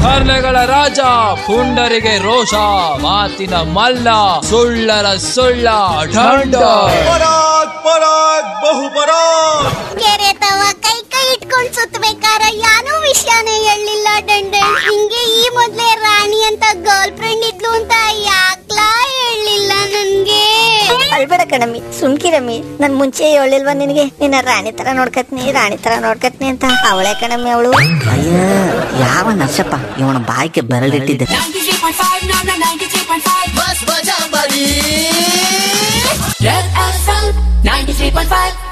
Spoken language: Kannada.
ಹರ್ಲೆಗಳ ರಾಜ ಪುಂಡರಿಗೆ ರೋಷ ಮಾತಿನ ಮಲ್ಲ ಸುಳ್ಳರ ಸುಳ್ಳ ಢಂಡ ಪರಾಗ್ ಪರಾಗ್ ಬಹು ಪರಾಗ್ ಕೆರೆ ತವ ಕೈ ಕೈ ಇಟ್ಕೊಂಡ್ ಸುತ್ತಬೇಕಾರ ಯಾನೋ ವಿಷಯನೇ ಹೇಳಿಲ್ಲ ದಂಡ ಹಿಂಗೆ ಈ ಮೊದ್ಲೇ ರಾಣಿ ಅಂತ ಗರ್ಲ್ ಫ್ರೆಂಡ್ ಇದ್ಲು ಅಂತ ಯಾಕ್ಲಾ ಹೇಳಿಲ್ಲ ನನ್ಗೆ ಅಳ್ಬೇಡ ಕಣಮ್ಮಿ ಸುಮ್ಕಿರಮ್ಮಿ ನನ್ ಮುಂಚೆ ಹೇಳಿಲ್ವಾ ನಿನಗೆ ನಿನ್ನ ರಾಣಿ ತರ ನೋಡ್ಕತ್ನಿ ರಾಣಿ ತರ ನೋಡ್ಕತ್ನಿ ಅಂತ ಅವಳೆ ಕಣಮ್ಮಿ ಅವಳು ಅಯ್ಯ ಯಾವ ನರ್ಸಪ್ಪ ಇವನ ಬಾಯಿಗೆ ಬೆರಳಿಟ್ಟಿದ್ದೆ 93.5, no, no, 93.5. Bus, Red FM, 93.5.